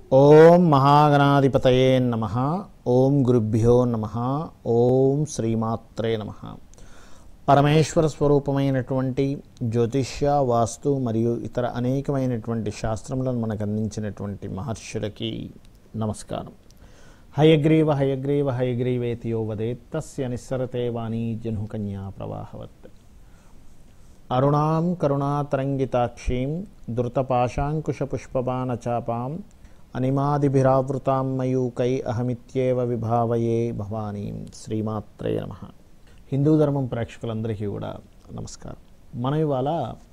ఓం మహాగణాధిపతయే నమ ఓం గురుభ్యో నమ ఓం శ్రీమాత్రే నమ పరమేశ్వర స్వరూపమైనటువంటి జ్యోతిష్య వాస్తు మరియు ఇతర అనేకమైనటువంటి శాస్త్రములను మనకు అందించినటువంటి మహర్షులకి నమస్కారం హయగ్రీవ హయగ్రీవ హయగ్రీవేతి యో వదేత్ తస్య నిస్సరతే వాణీ జహ్నుకన్యా ప్రవాహవత్ అరుణాం కరుణాతరంగితాక్షీం ధృతపాశాంకుశపుష్పబాణచాపాం అనిమాదిభిరావృతాం మయూకై అహమిత్యేవ విభావయే భవానీం శ్రీమాత్రే నమ హిందూ ధర్మం ప్రేక్షకులందరికీ కూడా నమస్కారం మనం ఇవాళ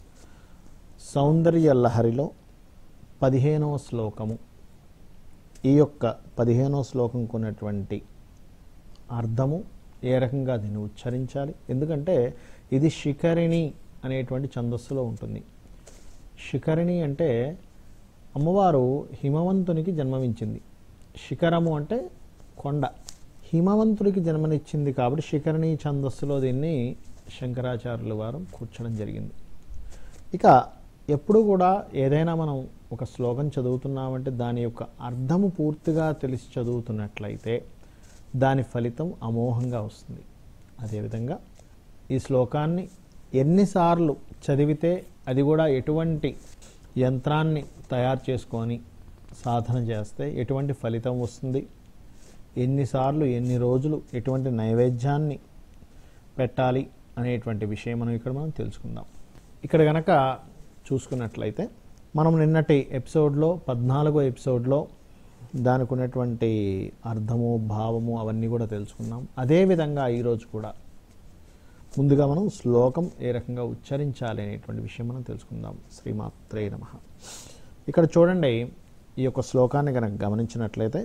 సౌందర్య లహరిలో పదిహేనవ శ్లోకము ఈ యొక్క పదిహేనవ శ్లోకం కొన్నటువంటి అర్థము ఏ రకంగా దీన్ని ఉచ్చరించాలి ఎందుకంటే ఇది శిఖరిణి అనేటువంటి ఛందస్సులో ఉంటుంది శిఖరిణి అంటే అమ్మవారు హిమవంతునికి జన్మనిచ్చింది శిఖరము అంటే కొండ హిమవంతుడికి జన్మనిచ్చింది కాబట్టి శిఖరిణి ఛందస్సులో దీన్ని శంకరాచార్యుల వారు కూర్చడం జరిగింది ఇక ఎప్పుడు కూడా ఏదైనా మనం ఒక శ్లోకం చదువుతున్నామంటే దాని యొక్క అర్థము పూర్తిగా తెలిసి చదువుతున్నట్లయితే దాని ఫలితం అమోఘంగా వస్తుంది అదేవిధంగా ఈ శ్లోకాన్ని ఎన్నిసార్లు చదివితే అది కూడా ఎటువంటి యంత్రాన్ని తయారు చేసుకొని సాధన చేస్తే ఎటువంటి ఫలితం వస్తుంది ఎన్నిసార్లు ఎన్ని రోజులు ఎటువంటి నైవేద్యాన్ని పెట్టాలి అనేటువంటి విషయం మనం ఇక్కడ మనం తెలుసుకుందాం ఇక్కడ గనక చూసుకున్నట్లయితే మనం నిన్నటి ఎపిసోడ్లో పద్నాలుగో ఎపిసోడ్లో దానికి ఉన్నటువంటి అర్థము భావము అవన్నీ కూడా తెలుసుకున్నాం అదేవిధంగా ఈరోజు కూడా ముందుగా మనం శ్లోకం ఏ రకంగా ఉచ్చరించాలి అనేటువంటి విషయం మనం తెలుసుకుందాం శ్రీమాత్రే నమ ఇక్కడ చూడండి ఈ యొక్క శ్లోకాన్ని కనుక గమనించినట్లయితే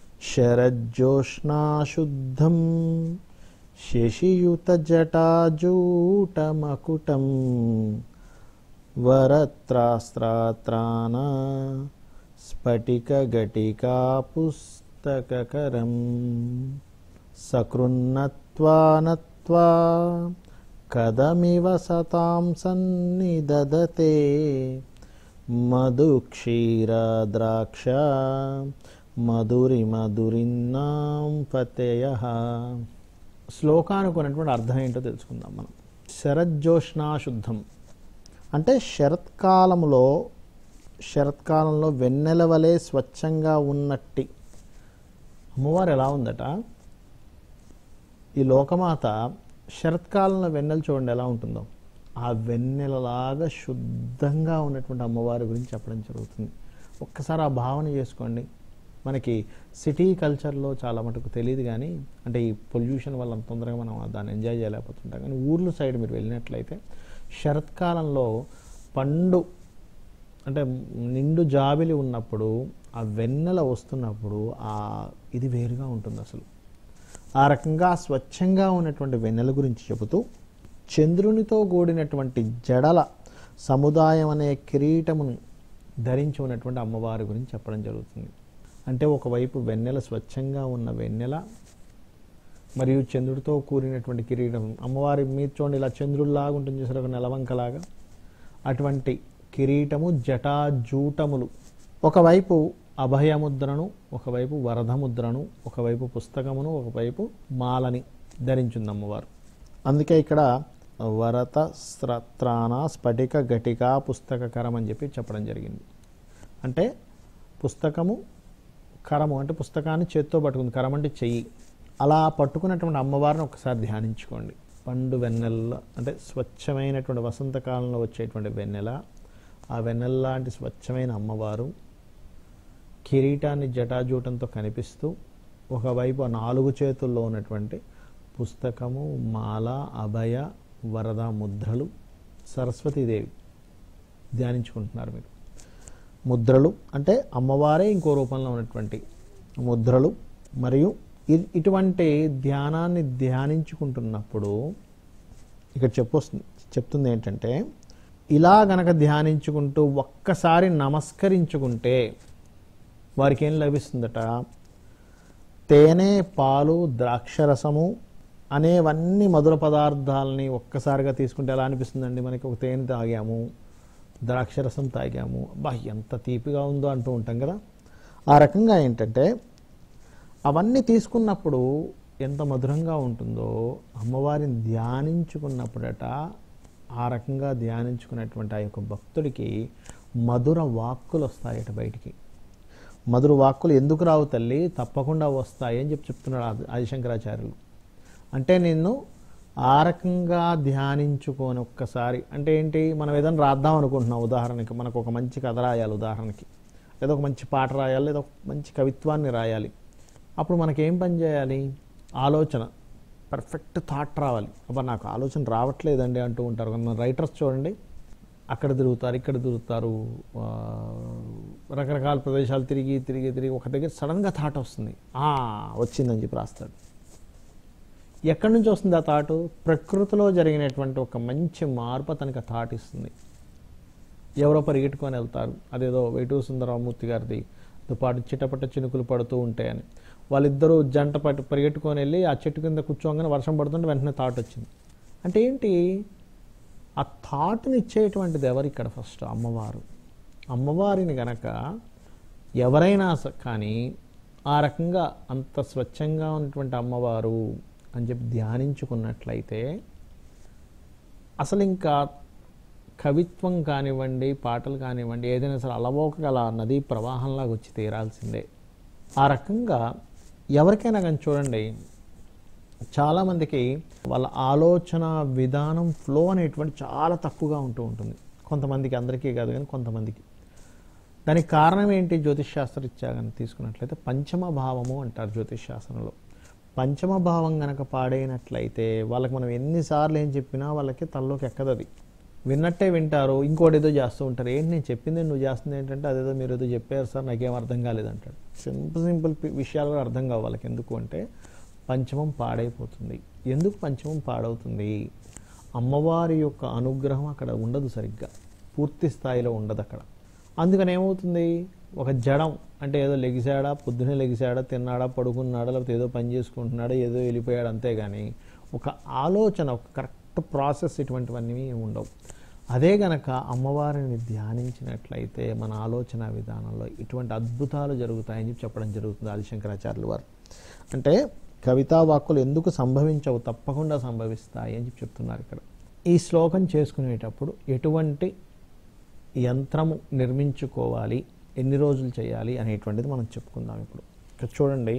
శరజ్జోష్ణాశుద్ధం శశియుత జటాజూటమకుటం వరత్రాస్త్రాత్రాన స్ఫటికఘటికా పుస్తకకరం సకృన్నత్వానత్వా కదమివ సతాం సన్నిదదతే మధుక్షీరద్రాక్ష మధురి మధురిన్నాం పతయ శ్లోకానుకున్నటువంటి అర్థం ఏంటో తెలుసుకుందాం మనం శరజ్జోష్ణాశుద్ధం అంటే శరత్కాలంలో శరత్కాలంలో వెన్నెల వలె స్వచ్ఛంగా ఉన్నట్టి అమ్మవారు ఎలా ఉందట ఈ లోకమాత శరత్కాలంలో వెన్నెల చూడండి ఎలా ఉంటుందో ఆ వెన్నెలలాగా శుద్ధంగా ఉన్నటువంటి అమ్మవారి గురించి చెప్పడం జరుగుతుంది ఒక్కసారి ఆ భావన చేసుకోండి మనకి సిటీ కల్చర్లో చాలా మటుకు తెలియదు కానీ అంటే ఈ పొల్యూషన్ వల్ల అంత తొందరగా మనం దాన్ని ఎంజాయ్ చేయలేకపోతుంటాం కానీ ఊర్ల సైడ్ మీరు వెళ్ళినట్లయితే శరత్కాలంలో పండు అంటే నిండు జాబిలి ఉన్నప్పుడు ఆ వెన్నెల వస్తున్నప్పుడు ఆ ఇది వేరుగా ఉంటుంది అసలు ఆ రకంగా స్వచ్ఛంగా ఉన్నటువంటి వెన్నెల గురించి చెబుతూ చంద్రునితో కూడినటువంటి జడల సముదాయం అనే కిరీటమును ధరించి ఉన్నటువంటి అమ్మవారి గురించి చెప్పడం జరుగుతుంది అంటే ఒకవైపు వెన్నెల స్వచ్ఛంగా ఉన్న వెన్నెల మరియు చంద్రుడితో కూడినటువంటి కిరీటం అమ్మవారి మీరు చూడండి ఇలా చంద్రుడిలాగా ఉంటుంది చూసారు ఒక నెలవంకలాగా అటువంటి కిరీటము జటాజూటములు ఒకవైపు అభయముద్రను ఒకవైపు వరదముద్రను ఒకవైపు పుస్తకమును ఒకవైపు మాలని ధరించింది అమ్మవారు అందుకే ఇక్కడ వరత స్త్రాణ స్ఫటిక ఘటిక పుస్తకకరం అని చెప్పి చెప్పడం జరిగింది అంటే పుస్తకము కరము అంటే పుస్తకాన్ని చేత్తో పట్టుకుంది కరం అంటే చెయ్యి అలా పట్టుకున్నటువంటి అమ్మవారిని ఒకసారి ధ్యానించుకోండి పండు వెన్నెల అంటే స్వచ్ఛమైనటువంటి వసంతకాలంలో వచ్చేటువంటి వెన్నెల ఆ వెన్నెల లాంటి స్వచ్ఛమైన అమ్మవారు కిరీటాన్ని జటాజూటంతో కనిపిస్తూ ఒకవైపు ఆ నాలుగు చేతుల్లో ఉన్నటువంటి పుస్తకము మాల అభయ వరద ముద్రలు సరస్వతీదేవి ధ్యానించుకుంటున్నారు మీరు ముద్రలు అంటే అమ్మవారే ఇంకో రూపంలో ఉన్నటువంటి ముద్రలు మరియు ఇ- ఇటువంటి ధ్యానాన్ని ధ్యానించుకుంటున్నప్పుడు ఇక్కడ చెప్పొస్తుంది చెప్తుంది ఏంటంటే ఇలా గనక ధ్యానించుకుంటూ ఒక్కసారి నమస్కరించుకుంటే వారికి ఏం లభిస్తుందట తేనె పాలు ద్రాక్షరసము అనేవన్నీ మధుర పదార్థాలని ఒక్కసారిగా తీసుకుంటే ఎలా అనిపిస్తుందండి మనకి ఒక తేనె తాగాము ద్రాక్షరసం తాగాము అబ్బా ఎంత తీపిగా ఉందో అంటూ ఉంటాం కదా ఆ రకంగా ఏంటంటే అవన్నీ తీసుకున్నప్పుడు ఎంత మధురంగా ఉంటుందో అమ్మవారిని ధ్యానించుకున్నప్పుడట ఆ రకంగా ధ్యానించుకున్నటువంటి ఆ యొక్క భక్తుడికి మధుర వాక్కులు వస్తాయట బయటికి మధుర వాక్కులు ఎందుకు రావు తల్లి తప్పకుండా వస్తాయి అని చెప్పి చెప్తున్నాడు ఆది- ఆదిశంకరాచార్యులు అంటే నిన్ను ఆ రకంగా ధ్యానించుకొని ఒక్కసారి అంటే ఏంటి మనం ఏదైనా రాద్దాం అనుకుంటున్నాం ఉదాహరణకి మనకు ఒక మంచి కథ రాయాలి ఉదాహరణకి లేదా ఒక మంచి పాట రాయాలి లేదా ఒక మంచి కవిత్వాన్ని రాయాలి అప్పుడు మనకేం పని చేయాలి ఆలోచన పర్ఫెక్ట్ థాట్ రావాలి అబ్బా నాకు ఆలోచన రావట్లేదండి అంటూ ఉంటారు మన రైటర్స్ చూడండి అక్కడ తిరుగుతారు ఇక్కడ తిరుగుతారు ఆ, రకరకాల ప్రదేశాలు తిరిగి తిరిగి తిరిగి ఒక దగ్గర సడన్గా థాట్ వస్తుంది "ఆ, వచ్చిందని చెప్పి రాస్తాడు ఎక్కడి నుంచి వస్తుంది ఆ థాటు ప్రకృతిలో జరిగినటువంటి ఒక మంచి మార్పు అతనికి ఆ థాట్ ఇస్తుంది ఎవరో పరిగెట్టుకొని వెళ్తారు అదేదో వేటూరు సుందరరామూర్తి గారిది తో పాటు చిటపట చినుకులు పడుతూ ఉంటాయని వాళ్ళిద్దరూ జంట పట్టి పరిగెట్టుకొని వెళ్ళి ఆ చెట్టు కింద కూర్చోగానే వర్షం పడుతుంటే వెంటనే థాట్ వచ్చింది అంటే ఏంటి ఆ థాట్ని ఇచ్చేటువంటిది ఎవరు ఇక్కడ ఫస్ట్ అమ్మవారు అమ్మవారిని గనక ఎవరైనా స- కానీ ఆ రకంగా అంత స్వచ్ఛంగా ఉన్నటువంటి అమ్మవారు అని చెప్పి ధ్యానించుకున్నట్లయితే అసలు ఇంకా కవిత్వం కానివ్వండి పాటలు కానివ్వండి ఏదైనా సరే అలవోకగల నదీ ప్రవాహంలాగా వచ్చి తీరాల్సిందే ఆ రకంగా ఎవరికైనా కానీ చూడండి చాలామందికి వాళ్ళ ఆలోచన విధానం ఫ్లో అనేటువంటి చాలా తక్కువగా ఉంటూ ఉంటుంది కొంతమందికి అందరికీ కాదు కానీ కొంతమందికి దానికి కారణం ఏంటి జ్యోతిష్ శాస్త్రరీత్యా కనుక తీసుకున్నట్లయితే పంచమ భావము అంటారు జ్యోతిష్ శాస్త్రంలో పంచమ భావం గనక పాడైనట్లయితే వాళ్ళకి మనం ఎన్నిసార్లు ఏం చెప్పినా వాళ్ళకి తలలోకి ఎక్కదు అది విన్నట్టే వింటారు ఇంకోటి ఏదో చేస్తూ ఉంటారు ఏంటి నేను చెప్పింది నువ్వు చేస్తుంది ఏంటంటే అదేదో మీరు ఏదో చెప్పారు సార్ నాకేం అర్థం కాలేదంటాడు సింపుల్ సింపుల్ పి- విషయాలు కూడా అర్థం కావు వాళ్ళకి ఎందుకు అంటే పంచమం పాడైపోతుంది ఎందుకు పంచమం పాడవుతుంది అమ్మవారి యొక్క అనుగ్రహం అక్కడ ఉండదు సరిగ్గా పూర్తి స్థాయిలో ఉండదు అక్కడ అందుకని ఏమవుతుంది ఒక జడం అంటే ఏదో లెగిసాడా పొద్దునే లెగిసాడా తిన్నాడా పడుకున్నాడా లేకపోతే ఏదో పని చేసుకుంటున్నాడా ఏదో వెళ్ళిపోయాడు అంతేగాని ఒక ఆలోచన ఒక కరెక్ట్ ప్రాసెస్ ఇటువంటివన్నీ ఉండవు అదే గనక అమ్మవారిని ధ్యానించినట్లయితే మన ఆలోచన విధానంలో ఇటువంటి అద్భుతాలు జరుగుతాయని చెప్పి చెప్పడం జరుగుతుంది ఆదిశంకరాచార్యులు వారు అంటే కవితా వాక్కులు ఎందుకు సంభవించవు తప్పకుండా సంభవిస్తాయి అని చెప్పి చెప్తున్నారు ఇక్కడ ఈ శ్లోకం చేసుకునేటప్పుడు ఎటువంటి యంత్రము నిర్మించుకోవాలి ఎన్ని రోజులు చేయాలి అనేటువంటిది మనం చెప్పుకుందాం ఇప్పుడు ఇక్కడ చూడండి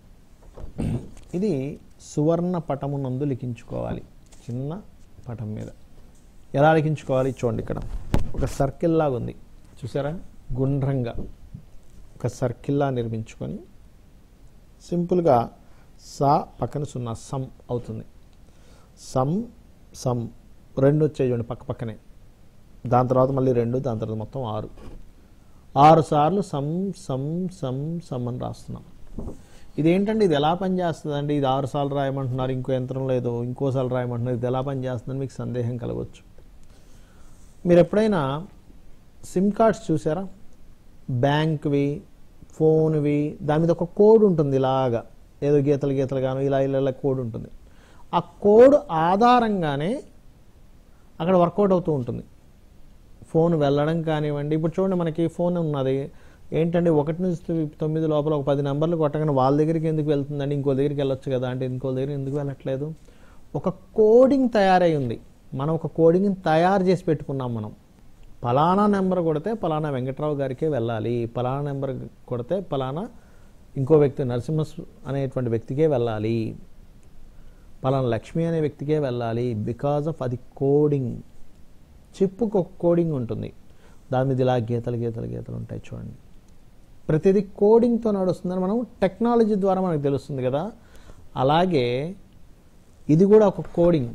ఇది సువర్ణ పటమునందు లిఖించుకోవాలి చిన్న పటం మీద ఎలా లిఖించుకోవాలి చూడండి ఇక్కడ ఒక సర్కిల్ లాగా ఉంది చూసారా గుండ్రంగా ఒక సర్కిల్లా నిర్మించుకొని సింపుల్గా సా పక్కన సున్నా సమ్ అవుతుంది సమ్ సమ్ రెండు వచ్చాయి చూడండి పక్క పక్కనే దాని తర్వాత మళ్ళీ రెండు దాని తర్వాత మొత్తం ఆరు ఆరు సార్లు సమ్ సమ్ సమ్ సమ్ అని రాస్తున్నాం ఇదేంటండి ఇది ఎలా పనిచేస్తుందండి ఇది ఆరు సార్లు రాయమంటున్నారు ఇంకో యంత్రం లేదు ఇంకోసారి రాయమంటున్నారు ఇది ఎలా పనిచేస్తుందని మీకు సందేహం కలగవచ్చు మీరు ఎప్పుడైనా సిమ్ కార్డ్స్ చూసారా బ్యాంక్వి ఫోన్వి దాని మీద ఒక కోడ్ ఉంటుంది ఇలాగా ఏదో గీతలు గీతలు గాను ఇలా ఇలా ఇలా కోడ్ ఉంటుంది ఆ కోడ్ ఆధారంగానే అక్కడ వర్కౌట్ అవుతూ ఉంటుంది ఫోన్ వెళ్ళడం కానివ్వండి ఇప్పుడు చూడండి మనకి ఫోన్ ఉన్నది ఏంటంటే ఒకటి నుంచి తొమ్మి- తొమ్మిది లోపల ఒక పది నెంబర్లు కొట్టగానే వాళ్ళ దగ్గరికి ఎందుకు వెళ్తుందండి ఇంకో దగ్గరికి వెళ్ళొచ్చు కదా అంటే ఇంకో దగ్గర ఎందుకు వెళ్ళట్లేదు ఒక కోడింగ్ తయారై ఉంది మనం ఒక కోడింగ్ని తయారు చేసి పెట్టుకున్నాం మనం పలానా నెంబర్ కొడితే పలానా వెంకట్రావు గారికే వెళ్ళాలి పలానా నెంబర్ కొడితే పలానా ఇంకో వ్యక్తి నరసింహ అనేటువంటి వ్యక్తికే వెళ్ళాలి పలానా లక్ష్మి అనే వ్యక్తికే వెళ్ళాలి బికాజ్ ఆఫ్ అది కోడింగ్ చిప్పుకు ఒక కోడింగ్ ఉంటుంది దాని మీద ఇలా గీతలు గీతలు గీతలు ఉంటాయి చూడండి ప్రతిదీ కోడింగ్తో నడుస్తుందని మనం టెక్నాలజీ ద్వారా మనకు తెలుస్తుంది కదా అలాగే ఇది కూడా ఒక కోడింగ్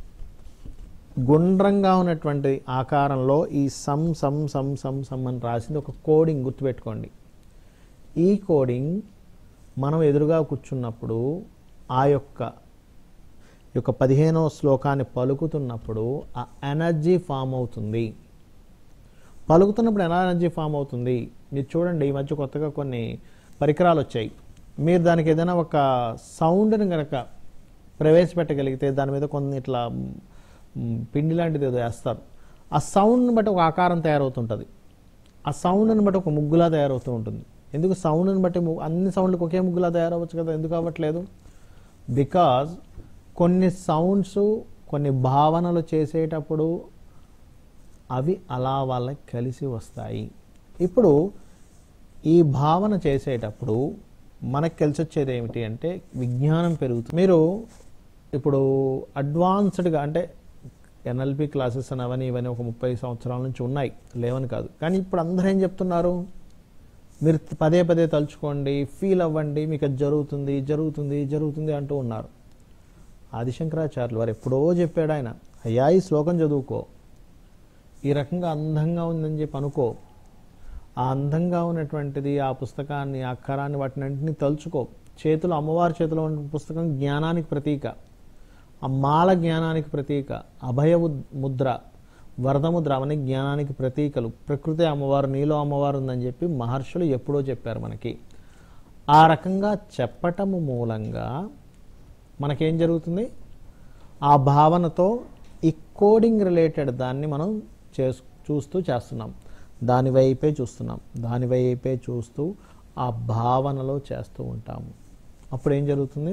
గుండ్రంగా ఉన్నటువంటి ఆకారంలో ఈ sum sum sum sum sum అని రాసింది ఒక కోడింగ్ గుర్తుపెట్టుకోండి ఈ కోడింగ్ మనం ఎదురుగా కూర్చున్నప్పుడు ఆ యొక్క ఈ యొక్క పదిహేనో శ్లోకాన్ని పలుకుతున్నప్పుడు ఆ ఎనర్జీ ఫామ్ అవుతుంది పలుకుతున్నప్పుడు ఎలా ఎనర్జీ ఫామ్ అవుతుంది మీరు చూడండి ఈ మధ్య కొత్తగా కొన్ని పరికరాలు వచ్చాయి మీరు దానికి ఏదైనా ఒక సౌండ్ని కనుక ప్రవేశపెట్టగలిగితే దాని మీద కొన్ని ఇట్లా మ్, పిండి లాంటిది ఏదో వేస్తారు ఆ సౌండ్ని బట్టి ఒక ఆకారం తయారవుతుంటుంది ఆ సౌండ్ని బట్టి ఒక ముగ్గులా తయారవుతూ ఉంటుంది ఎందుకు సౌండ్ని బట్టి ము- అన్ని సౌండ్లకు ఒకే ముగ్గులా తయారవ్వచ్చు కదా ఎందుకు అవ్వట్లేదు బికాజ్ కొన్ని సౌండ్స్ కొన్ని భావనలు చేసేటప్పుడు అవి అలా వాళ్ళకి కలిసి వస్తాయి ఇప్పుడు ఈ భావన చేసేటప్పుడు మనకు కలిసి వచ్చేది ఏమిటి అంటే విజ్ఞానం పెరుగుతుంది మీరు ఇప్పుడు అడ్వాన్స్డ్గా అంటే ఎన్ఎల్పి క్లాసెస్ అని అవని ఇవన్నీ ఒక ముప్పై సంవత్సరాల నుంచి ఉన్నాయి లేవని కాదు కానీ ఇప్పుడు అందరూ ఏం చెప్తున్నారు మీరు పదే పదే తలుచుకోండి ఫీల్ అవ్వండి మీకు అది జరుగుతుంది జరుగుతుంది జరుగుతుంది అంటూ ఉన్నారు ఆదిశంకరాచార్యులు వారు ఎప్పుడో చెప్పాడు ఆయన అయ్యా ఈ శ్లోకం చదువుకో ఈ రకంగా అందంగా ఉందని చెప్పి అనుకో ఆ అందంగా ఉన్నటువంటిది ఆ పుస్తకాన్ని ఆ అక్షరాన్ని వాటిని అన్నింటినీ తలుచుకో చేతులు అమ్మవారి చేతిలో ఉన్న పుస్తకం జ్ఞానానికి ప్రతీక ఆ మాల జ్ఞానానికి ప్రతీక అభయ ఉద్- ముద్ర వరదముద్ర అవన్నీ జ్ఞానానికి ప్రతీకలు ప్రకృతి అమ్మవారు నీలో అమ్మవారు ఉందని చెప్పి మహర్షులు ఎప్పుడో చెప్పారు మనకి ఆ రకంగా చెప్పటము మూలంగా మనకేం జరుగుతుంది ఆ భావనతో ఈ కోడింగ్ రిలేటెడ్ దాన్ని మనం చేసు చూస్తూ చేస్తున్నాం దాని వైపే చూస్తున్నాం దాని వైపే చూస్తూ ఆ భావనలో చేస్తూ ఉంటాము అప్పుడు ఏం జరుగుతుంది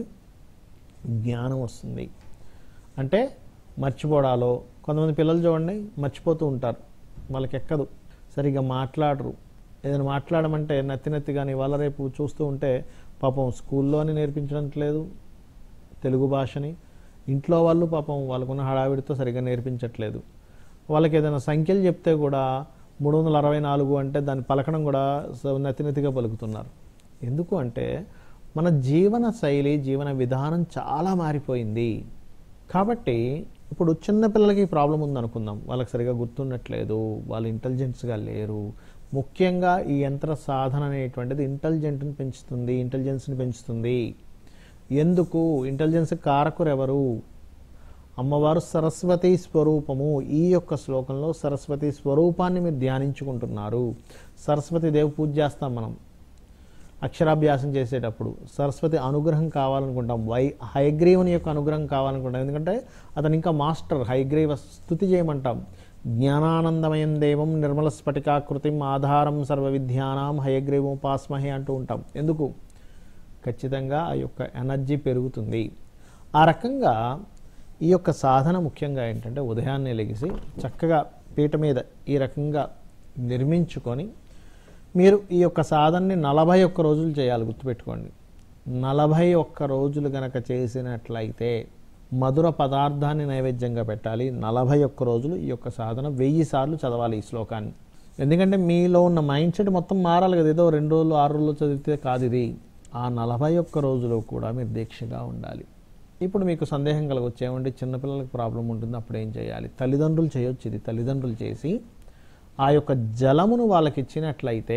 జ్ఞానం వస్తుంది అంటే మర్చిపోవడాలో కొంతమంది పిల్లలు చూడండి మర్చిపోతూ ఉంటారు వాళ్ళకి ఎక్కదు సరిగ్గా మాట్లాడరు ఏదైనా మాట్లాడమంటే నత్తి నత్తి కానీ ఇవాళ రేపు చూస్తూ ఉంటే పాపం స్కూల్లోని నేర్పించట్లేదు తెలుగు భాషని ఇంట్లో వాళ్ళు పాపం వాళ్ళకున్న హడావిడితో సరిగ్గా నేర్పించట్లేదు వాళ్ళకి ఏదైనా సంఖ్యలు చెప్తే కూడా మూడు వందల అరవై నాలుగు అంటే దాన్ని పలకడం కూడా స- నతినతిగా పలుకుతున్నారు ఎందుకు అంటే మన జీవన శైలి జీవన విధానం చాలా మారిపోయింది కాబట్టి ఇప్పుడు చిన్న పిల్లలకి ప్రాబ్లం ఉందనుకుందాం వాళ్ళకి సరిగా గుర్తుండట్లేదు వాళ్ళు ఇంటెలిజెన్స్గా లేరు ముఖ్యంగా ఈ యంత్ర సాధన అనేటువంటిది ఇంటెలిజెంట్ని పెంచుతుంది ఇంటెలిజెన్స్ని పెంచుతుంది ఎందుకు ఇంటెలిజెన్స్ కారకురు ఎవరు అమ్మవారు సరస్వతి స్వరూపము ఈ యొక్క శ్లోకంలో సరస్వతి స్వరూపాన్ని మీరు ధ్యానించుకుంటున్నారు సరస్వతి దేవి పూజ చేస్తాం మనం అక్షరాభ్యాసం చేసేటప్పుడు సరస్వతి అనుగ్రహం కావాలనుకుంటాం వై హైగ్రీవుని యొక్క అనుగ్రహం కావాలనుకుంటాం ఎందుకంటే అతను ఇంకా మాస్టర్ హైగ్రీవ స్థుతి చేయమంటాం జ్ఞానానందమయం దేవం నిర్మల స్ఫటికాకృతిం ఆధారం సర్వ విద్యానాం హయగ్రీవం ఉపాస్మహే అంటూ ఉంటాం ఎందుకు ఖచ్చితంగా ఆ యొక్క ఎనర్జీ పెరుగుతుంది ఆ రకంగా ఈ యొక్క సాధన ముఖ్యంగా ఏంటంటే ఉదయాన్నే లెగిసి చక్కగా పీట మీద ఈ రకంగా నిర్మించుకొని మీరు ఈ యొక్క సాధనని నలభై ఒక్క రోజులు చేయాలి గుర్తుపెట్టుకోండి నలభై ఒక్క రోజులు గనక చేసినట్లయితే మధుర పదార్థాన్ని నైవేద్యంగా పెట్టాలి నలభై ఒక్క రోజులు ఈ యొక్క సాధన వెయ్యి సార్లు చదవాలి ఈ శ్లోకాన్ని ఎందుకంటే మీలో ఉన్న మైండ్ సెట్ మొత్తం మారాలి కదా ఏదో రెండు రోజులు ఆరు రోజులు చదివితే కాదు ఇది ఆ నలభై ఒక్క రోజులు కూడా మీరు దీక్షగా ఉండాలి ఇప్పుడు మీకు సందేహం కలగవచ్చు ఏమంటే చిన్నపిల్లలకు ప్రాబ్లం ఉంటుంది అప్పుడు ఏం చేయాలి తల్లిదండ్రులు చేయొచ్చు ఇది తల్లిదండ్రులు చేసి ఆ యొక్క జలమును వాళ్ళకి ఇచ్చినట్లయితే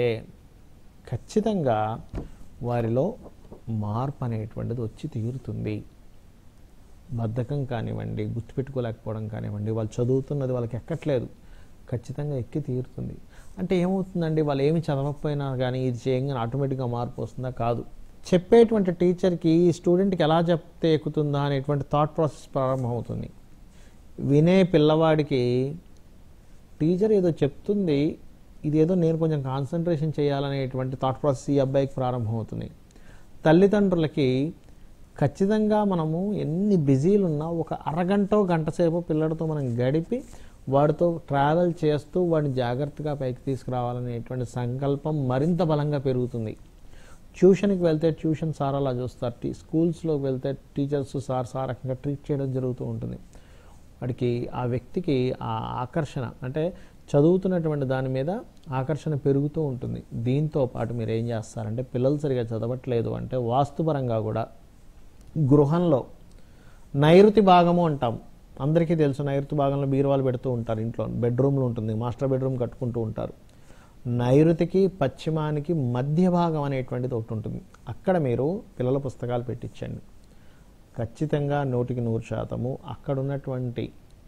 ఖచ్చితంగా వారిలో మార్పు అనేటువంటిది వచ్చి తీరుతుంది బద్ధకం కానివ్వండి గుర్తుపెట్టుకోలేకపోవడం కానివ్వండి వాళ్ళు చదువుతున్నది వాళ్ళకి ఎక్కట్లేదు ఖచ్చితంగా ఎక్కి తీరుతుంది అంటే ఏమవుతుందండి వాళ్ళు ఏమి చదవకపోయినా కానీ ఇది చేయంగానే ఆటోమేటిక్గా మార్పు వస్తుందా కాదు చెప్పేటువంటి టీచర్కి ఈ స్టూడెంట్కి ఎలా చెప్తే ఎక్కుతుందా అనేటువంటి థాట్ ప్రాసెస్ ప్రారంభమవుతుంది వినే పిల్లవాడికి టీచర్ ఏదో చెప్తుంది ఇదేదో నేను కొంచెం కాన్సన్ట్రేషన్ చేయాలనేటువంటి థాట్ ప్రాసెస్ ఈ అబ్బాయికి ప్రారంభమవుతుంది తల్లిదండ్రులకి ఖచ్చితంగా మనము ఎన్ని బిజీలు ఉన్నా ఒక అరగంట గంట సేపు పిల్లడితో మనం గడిపి వాడితో ట్రావెల్ చేస్తూ వాడిని జాగ్రత్తగా పైకి తీసుకురావాలనేటువంటి సంకల్పం మరింత బలంగా పెరుగుతుంది ట్యూషన్కి వెళ్తే ట్యూషన్ సార్ అలా చూస్తారు టీ స్కూల్స్లోకి వెళ్తే టీచర్స్ సార్ సార్ రకంగా ట్రీట్ చేయడం జరుగుతూ ఉంటుంది వాడికి ఆ వ్యక్తికి ఆ ఆకర్షణ అంటే చదువుతున్నటువంటి దాని మీద ఆకర్షణ పెరుగుతూ ఉంటుంది దీంతో పాటు మీరు ఏం చేస్తారంటే పిల్లలు సరిగా చదవట్లేదు అంటే వాస్తుపరంగా కూడా గృహంలో నైరుతి భాగము అంటాం అందరికీ తెలుసు నైరుతి భాగంలో బీరువాలు పెడుతూ ఉంటారు ఇంట్లో బెడ్రూమ్లు ఉంటుంది మాస్టర్ బెడ్రూమ్ కట్టుకుంటూ ఉంటారు నైరుతికి పశ్చిమానికి మధ్య భాగం అనేటువంటిది ఒకటి ఉంటుంది అక్కడ మీరు పిల్లల పుస్తకాలు పెట్టించండి ఖచ్చితంగా నూటికి నూరు శాతము అక్కడ ఉన్నటువంటి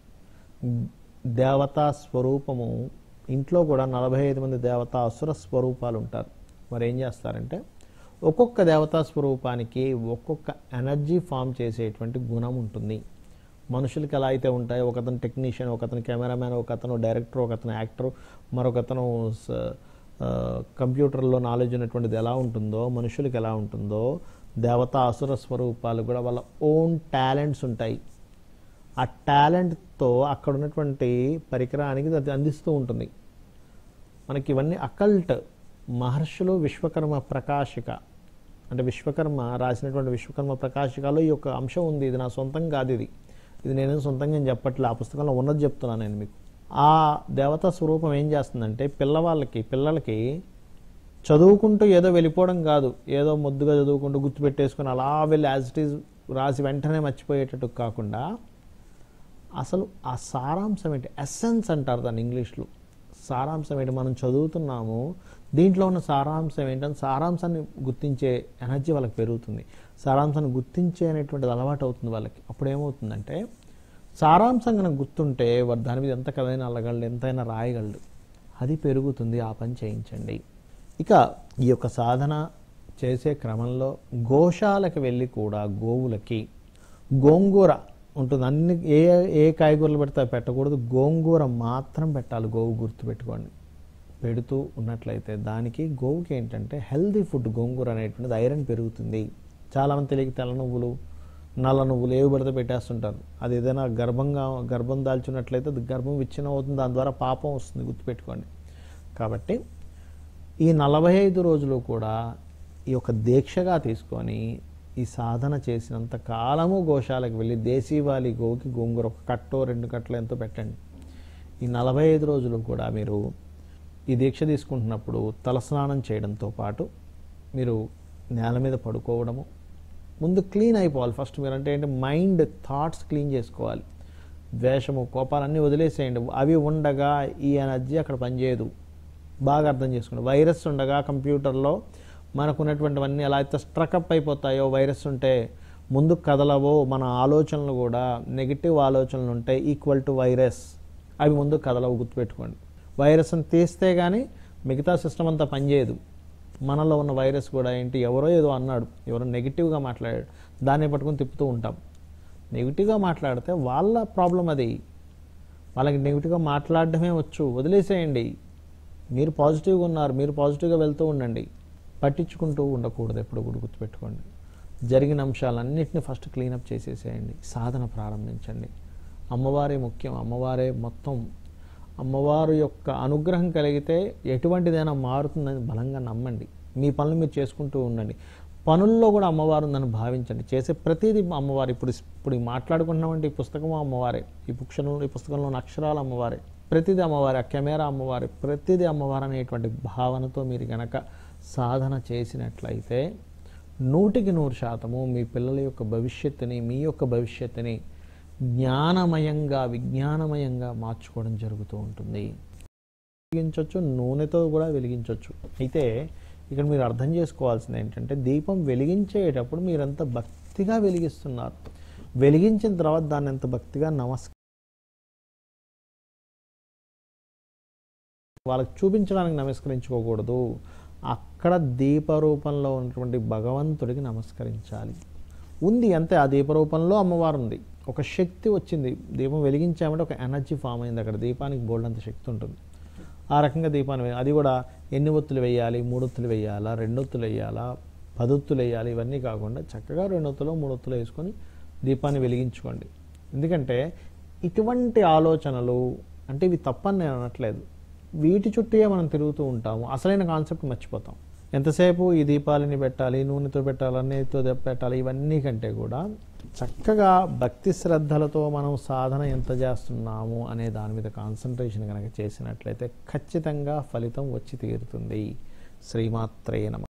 దేవతా స్వరూపము ఇంట్లో కూడా నలభై ఐదు మంది దేవతా అసుర స్వరూపాలు ఉంటారు మరి ఏం చేస్తారంటే ఒక్కొక్క దేవతా స్వరూపానికి ఒక్కొక్క ఎనర్జీ ఫామ్ చేసేటువంటి గుణం ఉంటుంది మనుషులకి ఎలా అయితే ఉంటాయో ఒకతను టెక్నీషియన్ ఒకతను కెమెరామ్యాన్ ఒకతను డైరెక్టర్ ఒకతను యాక్టర్ మరొకతను స- ఆ, కంప్యూటర్లో నాలెడ్జ్ ఉన్నటువంటిది ఎలా ఉంటుందో మనుషులకు ఎలా ఉంటుందో దేవతా అసుర స్వరూపాలు కూడా వాళ్ళ ఓన్ టాలెంట్స్ ఉంటాయి ఆ టాలెంట్తో అక్కడ ఉన్నటువంటి పరికరానికి అది అందిస్తూ ఉంటుంది మనకి ఇవన్నీ అకల్ట్ మహర్షులు విశ్వకర్మ ప్రకాశిక అంటే విశ్వకర్మ రాసినటువంటి విశ్వకర్మ ప్రకాశికలో ఈ యొక్క అంశం ఉంది ఇది నా సొంతం కాదు ఇది ఇది నేను సొంతంగా నేను చెప్పట్లే ఆ పుస్తకంలో ఉన్నది చెప్తున్నాను నేను మీకు ఆ దేవతా స్వరూపం ఏం చేస్తుందంటే పిల్లవాళ్ళకి పిల్లలకి చదువుకుంటూ ఏదో వెళ్ళిపోవడం కాదు ఏదో ముద్దుగా చదువుకుంటూ గుర్తుపెట్టేసుకుని అలా వెళ్ళి యాజ్ ఇట్ ఈజ్ రాసి వెంటనే మర్చిపోయేటట్టు కాకుండా అసలు ఆ సారాంశం ఏంటి ఎస్సెన్స్ అంటారు దాన్ని ఇంగ్లీష్లో సారాంశం ఏంటి మనం చదువుతున్నాము దీంట్లో ఉన్న సారాంశం ఏంటని సారాంశాన్ని గుర్తించే ఎనర్జీ వాళ్ళకి పెరుగుతుంది సారాంశాన్ని గుర్తించే అనేటువంటిది అలవాటు అవుతుంది వాళ్ళకి అప్పుడు ఏమవుతుందంటే సారాంశం కనుక గుర్తుంటే వాడు దాని మీద ఎంత కథైనా అల్లగలడు ఎంతైనా రాయగలడు అది పెరుగుతుంది ఆ పని చేయించండి ఇక ఈ యొక్క సాధన చేసే క్రమంలో గోశాలకు వెళ్ళి కూడా గోవులకి గోంగూర ఉంటుంది అన్ని ఏ ఏ కాయగూరలు పెడితే అవి పెట్టకూడదు గోంగూర మాత్రం పెట్టాలి గోవు గుర్తు పెట్టుకోండి పెడుతూ ఉన్నట్లయితే దానికి గోవుకి ఏంటంటే హెల్దీ ఫుడ్ గోంగూర అనేటువంటిది ఐరన్ పెరుగుతుంది చాలామంది తెలియక తెల్ల నువ్వులు నల్ల నువ్వులు ఏవి పడితే పెట్టేస్తుంటారు అది ఏదైనా గర్భంగా గర్భం దాల్చినట్లయితే అది గర్భం విచ్ఛిన్నం అవుతుంది దాని ద్వారా పాపం వస్తుంది గుర్తుపెట్టుకోండి కాబట్టి ఈ నలభై ఐదు రోజులు కూడా ఈ యొక్క దీక్షగా తీసుకొని ఈ సాధన చేసినంత కాలము గోశాలకు వెళ్ళి దేశీవాలి గోకి గోంగూర ఒక కట్టో రెండు కట్టలు ఎంతో పెట్టండి ఈ నలభై ఐదు రోజులు కూడా మీరు ఈ దీక్ష తీసుకుంటున్నప్పుడు తలస్నానం చేయడంతో పాటు మీరు నేల మీద పడుకోవడము ముందు క్లీన్ అయిపోవాలి ఫస్ట్ మీరు అంటే ఏంటి మైండ్ థాట్స్ క్లీన్ చేసుకోవాలి ద్వేషము కోపాలన్నీ వదిలేసేయండి అవి ఉండగా ఈ ఎనర్జీ అక్కడ పనిచేయదు బాగా అర్థం చేసుకోండి వైరస్ ఉండగా కంప్యూటర్లో మనకు ఉన్నటువంటివన్నీ ఎలా అయితే స్ట్రకప్ అయిపోతాయో వైరస్ ఉంటే ముందు కదలవో మన ఆలోచనలు కూడా నెగిటివ్ ఆలోచనలు ఉంటాయి ఈక్వల్ టు వైరస్ అవి ముందు కదలవు గుర్తుపెట్టుకోండి వైరస్ని తీస్తే కానీ మిగతా సిస్టమ్ అంతా పనిచేయదు మనలో ఉన్న వైరస్ కూడా ఏంటి ఎవరో ఏదో అన్నాడు ఎవరో నెగిటివ్గా మాట్లాడాడు దాన్ని పట్టుకొని తిప్పుతూ ఉంటాం నెగిటివ్గా మాట్లాడితే వాళ్ళ ప్రాబ్లం అది వాళ్ళకి నెగిటివ్గా మాట్లాడడమే వచ్చు వదిలేసేయండి మీరు పాజిటివ్గా ఉన్నారు మీరు పాజిటివ్గా వెళ్తూ ఉండండి పట్టించుకుంటూ ఉండకూడదు ఎప్పుడు కూడా గుర్తుపెట్టుకోండి జరిగిన అంశాలన్నింటినీ ఫస్ట్ క్లీనప్ చేసేసేయండి సాధన ప్రారంభించండి అమ్మవారే ముఖ్యం అమ్మవారే మొత్తం అమ్మవారు యొక్క అనుగ్రహం కలిగితే ఎటువంటిదైనా మారుతుందని బలంగా నమ్మండి మీ పనులు మీరు చేసుకుంటూ ఉండండి పనుల్లో కూడా అమ్మవారు ఉందని భావించండి చేసే ప్రతిదీ అమ్మవారు ఇప్పుడు ఇప్పుడు ఈ మాట్లాడుకుంటున్నామంటే ఈ పుస్తకం అమ్మవారే ఈ పుస్తకంలో ఈ పుస్తకంలో ఉన్న అక్షరాలు అమ్మవారే ప్రతిదీ అమ్మవారే ఆ కెమెరా అమ్మవారే ప్రతిదీ అమ్మవారు అనేటువంటి భావనతో మీరు గనక సాధన చేసినట్లయితే నూటికి నూరు శాతము మీ పిల్లల యొక్క భవిష్యత్తుని మీ యొక్క భవిష్యత్తుని జ్ఞానమయంగా విజ్ఞానమయంగా మార్చుకోవడం జరుగుతూ ఉంటుంది వెలిగించవచ్చు నూనెతో కూడా వెలిగించవచ్చు అయితే ఇక్కడ మీరు అర్థం చేసుకోవాల్సింది ఏంటంటే దీపం వెలిగించేటప్పుడు మీరంత భక్తిగా వెలిగిస్తున్నారు వెలిగించిన తర్వాత దాన్ని ఎంత భక్తిగా నమస్కారం వాళ్ళకి చూపించడానికి నమస్కరించుకోకూడదు అక్కడ దీపరూపంలో ఉన్నటువంటి భగవంతుడికి నమస్కరించాలి ఉంది అంతే ఆ దీపరూపంలో అమ్మవారు ఉంది ఒక శక్తి వచ్చింది దీపం వెలిగించామంటే ఒక ఎనర్జీ ఫామ్ అయింది అక్కడ దీపానికి బోల్డ్ అంత శక్తి ఉంటుంది ఆ రకంగా దీపాన్ని వే- అది కూడా ఎన్ని ఒత్తులు వేయాలి మూడొత్తులు వేయాలా రెండొత్తులు వేయాలా పదొత్తులు వేయాలి ఇవన్నీ కాకుండా చక్కగా రెండొత్తులు మూడొత్తులు వేసుకొని దీపాన్ని వెలిగించుకోండి ఎందుకంటే ఇటువంటి ఆలోచనలు అంటే ఇవి తప్పని నేను అనట్లేదు వీటి చుట్టూ మనం తిరుగుతూ ఉంటాము అసలైన కాన్సెప్ట్ మర్చిపోతాం ఎంతసేపు ఈ దీపాలని పెట్టాలి నూనెతో పెట్టాలి నెయ్యితో పెట్టాలి ఇవన్నీ కంటే కూడా చక్కగా భక్తి శ్రద్ధలతో మనం సాధన ఎంత చేస్తున్నాము అనే దాని మీద కాన్సన్ట్రేషన్ కనుక చేసినట్లయితే ఖచ్చితంగా ఫలితం వచ్చి తీరుతుంది శ్రీమాత్రే నమ